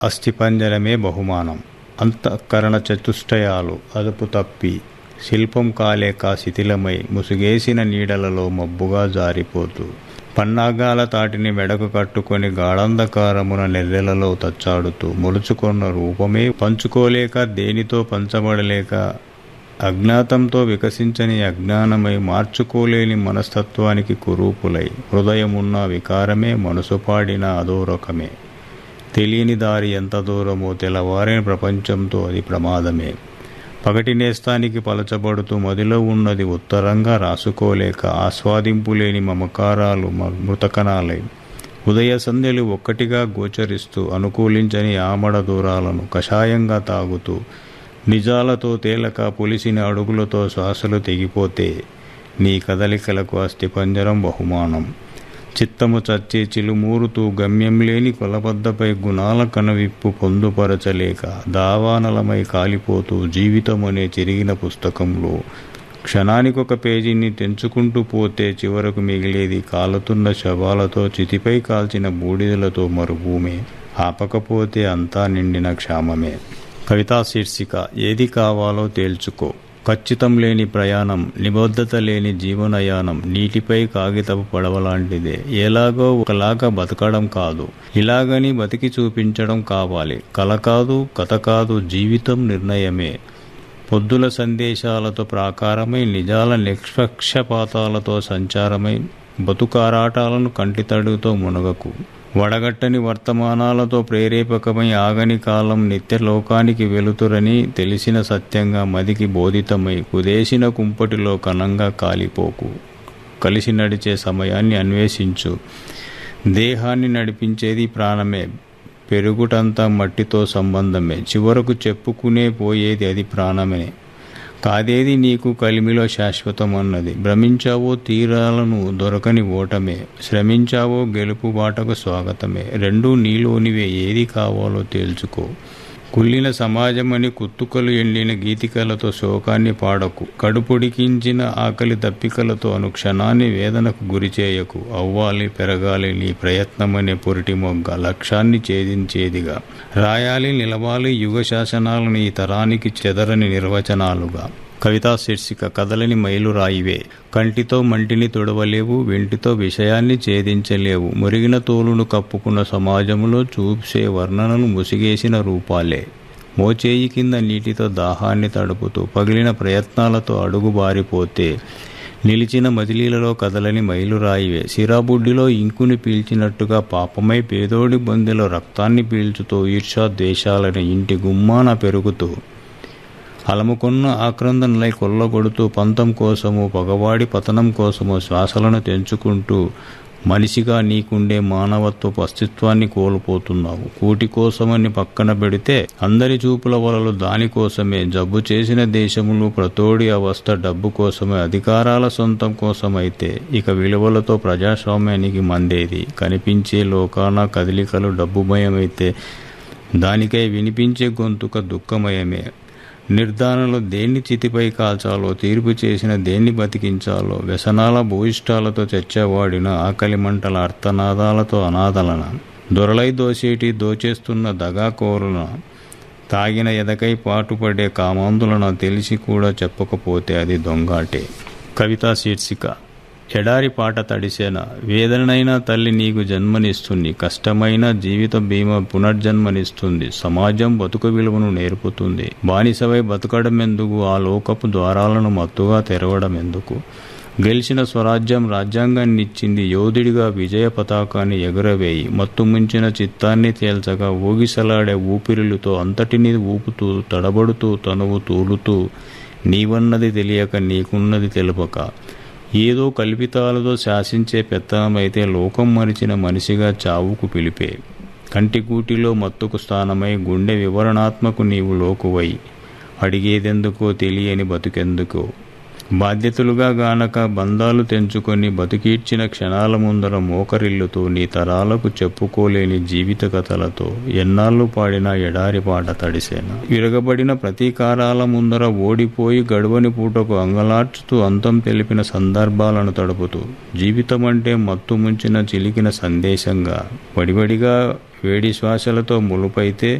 అస్థిపంజరమే బహుమానం అంతఃకరణ చతుష్టయాలు అదుపు తప్పి శిల్పం కాలేక శిథిలమై ముసుగేసిన నీడలలో మబ్బుగా జారిపోతూ పన్నాగాల తాటిని మెడకు కట్టుకొని గాఢంధకారమున నెర్రెలలో తచ్చాడుతూ ముడుచుకున్న రూపమే పంచుకోలేక దేనితో పంచబడలేక అజ్ఞాతంతో వికసించని అజ్ఞానమై మార్చుకోలేని మనస్తత్వానికి కురూపులై హృదయమున్న వికారమే మనసు పాడిన అదో రకమే తెలియని దారి ఎంత దూరమో తెల్లవారిన ప్రపంచంతో అది ప్రమాదమే పగటి నేస్తానికి పలచబడుతూ మదిలో ఉన్నది ఉత్తరంగా రాసుకోలేక ఆస్వాదింపులేని మమకారాలు మ- మృతకణాలై ఉదయ సంధ్యలు ఒక్కటిగా గోచరిస్తూ అనుకూలించని ఆమడ దూరాలను కషాయంగా తాగుతూ నిజాలతో తేలక పులిసిన అడుగులతో శ్వాసలు తెగిపోతే నీ కదలికలకు అస్థిపంజరం బహుమానం చిత్తము చచ్చి చిలుమూరుతూ గమ్యం లేని కొలబద్దపై గుణాల కనవిప్పు పొందుపరచలేక దావానలమై కాలిపోతూ జీవితం అనే చిరిగిన పుస్తకంలో క్షణానికొక పేజీని తెంచుకుంటూ పోతే చివరకు మిగిలేది కాలుతున్న శవాలతో చితిపై కాల్చిన బూడిదలతో మరుభూమే ఆపకపోతే అంతా నిండిన క్షామమే కవితా శీర్షిక ఏది కావాలో తేల్చుకో ఖచ్చితం లేని ప్రయాణం నిబద్ధత లేని జీవనయానం నీటిపై కాగితపు పడవలాంటిదే ఎలాగో ఒకలాగా బతకడం కాదు ఇలాగని బతికి చూపించడం కావాలి కల కాదు కథ కాదు జీవితం నిర్ణయమే పొద్దుల సందేశాలతో ప్రాకారమై నిజాల నిష్పక్షపాతాలతో సంచారమై బతుకారాటాలను కంటితడుతో మునగకు వడగట్టని వర్తమానాలతో ప్రేరేపకమై ఆగని కాలం నిత్యలోకానికి వెలుతురని తెలిసిన సత్యంగా మదికి బోధితమై కుదేసిన కుంపటిలో కనంగా కాలిపోకు కలిసి నడిచే సమయాన్ని అన్వేషించు దేహాన్ని నడిపించేది ప్రాణమే పెరుగుటంతా మట్టితో సంబంధమే చివరకు చెప్పుకునే పోయేది అది ప్రాణమే కాదేది నీకు కలిమిలో శాశ్వతం అన్నది భ్రమించావో తీరాలను దొరకని ఓటమే శ్రమించావో గెలుపు బాటకు స్వాగతమే రెండూ నీలోనివే ఏది కావాలో తేల్చుకో కుళ్ళిన సమాజమని కుత్తుకలు ఎండిన గీతికలతో శోకాన్ని పాడకు కడుపుడికించిన ఆకలి దప్పికలతో అనుక్షణాన్ని వేదనకు గురిచేయకు అవ్వాలి పెరగాలి నీ ప్రయత్నమనే పొరిటి మొగ్గ లక్ష్యాన్ని ఛేదించేదిగా రాయాలి నిలవాలి యుగ శాసనాలను ఈ తరానికి చెదరని నిర్వచనాలుగా కవితా శీర్షిక కదలని మైలురాయివే కంటితో మంటిని తొడవలేవు వెంటితో విషయాన్ని ఛేదించలేవు మురిగిన తోలును కప్పుకున్న సమాజంలో చూసే వర్ణనలు ముసిగేసిన రూపాలే మోచేయి కింద నీటితో దాహాన్ని తడుపుతూ పగిలిన ప్రయత్నాలతో అడుగు బారిపోతే నిలిచిన మజిలీలలో కదలని మైలురాయివే సిరాబుడ్డిలో ఇంకుని పీల్చినట్టుగా పాపమై పేదోడి బొందెలో రక్తాన్ని పీల్చుతూ ఈర్షా ద్వేషాలను ఇంటి గుమ్మాన పెరుగుతూ అలముకున్న ఆక్రందనలై కొల్లగొడుతూ పంతం కోసము పగవాడి పతనం కోసము శ్వాసలను తెంచుకుంటూ మనిషిగా నీకుండే మానవత్వపు అస్తిత్వాన్ని కోల్పోతున్నావు కూటి కోసమని పక్కన పెడితే అందరి చూపుల వలలు దానికోసమే జబ్బు చేసిన దేశములు ప్రతోడి అవస్థ డబ్బు కోసమే అధికారాల సొంతం కోసమైతే ఇక విలువలతో ప్రజాస్వామ్యానికి మందేది కనిపించే లోకాన కదలికలు డబ్బుమయమైతే దానికై వినిపించే గొంతుక దుఃఖమయమే నిర్ధారణలో దేన్ని చితిపై కాల్చాలో తీర్పు చేసిన దేన్ని బతికించాలో వ్యసనాల భూయిష్టాలతో చచ్చేవాడిన ఆకలి మంటల అర్థనాదాలతో అనాథలన దొరలై దోసేటి దోచేస్తున్న దగాకోరున తాగిన ఎదకై పాటుపడే కామాందులను తెలిసి కూడా చెప్పకపోతే అది దొంగాటే కవితా శీర్షిక ఎడారి పాట తడిసేన వేదనైనా తల్లి నీకు జన్మనిస్తుంది కష్టమైన జీవిత బీమా పునర్జన్మనిస్తుంది సమాజం బతుకు విలువను నేర్పుతుంది బానిసవై బతకడం ఎందుకు ఆ లోకపు ద్వారాలను మత్తుగా తెరవడం ఎందుకు గెలిచిన స్వరాజ్యం రాజ్యాంగాన్ని ఇచ్చింది యోధుడిగా విజయ పతాకాన్ని ఎగురవేయి మత్తు ముంచిన చిత్తాన్ని తేల్చగా ఊగిసలాడే ఊపిరులతో అంతటిని ఊపుతూ తడబడుతూ తనువు తూలుతూ నీవన్నది తెలియక నీకున్నది తెలుపక ఏదో కల్పితాలతో శాసించే పెత్తనమైతే లోకం మరిచిన మనిషిగా చావుకు పిలిపే కంటికూటిలో మత్తుకు స్థానమై గుండె వివరణాత్మకు నీవు లోకువై అడిగేదెందుకో తెలియని బతుకెందుకో బాధ్యతలుగా గానక బంధాలు తెంచుకొని బతికీడ్చిన క్షణాల ముందర మోకరిల్లుతూ నీ తరాలకు చెప్పుకోలేని జీవిత కథలతో ఎన్నాళ్ళు పాడిన ఎడారి పాట తడిసేన విరగబడిన ప్రతీకారాల ముందర ఓడిపోయి గడవని పూటకు అంగలార్చుతూ అంతం తెలిపిన సందర్భాలను తడుపుతూ జీవితం అంటే మత్తు ముంచిన చిలికిన సందేశంగా వడివడిగా వేడి శ్వాసలతో ములుపైతే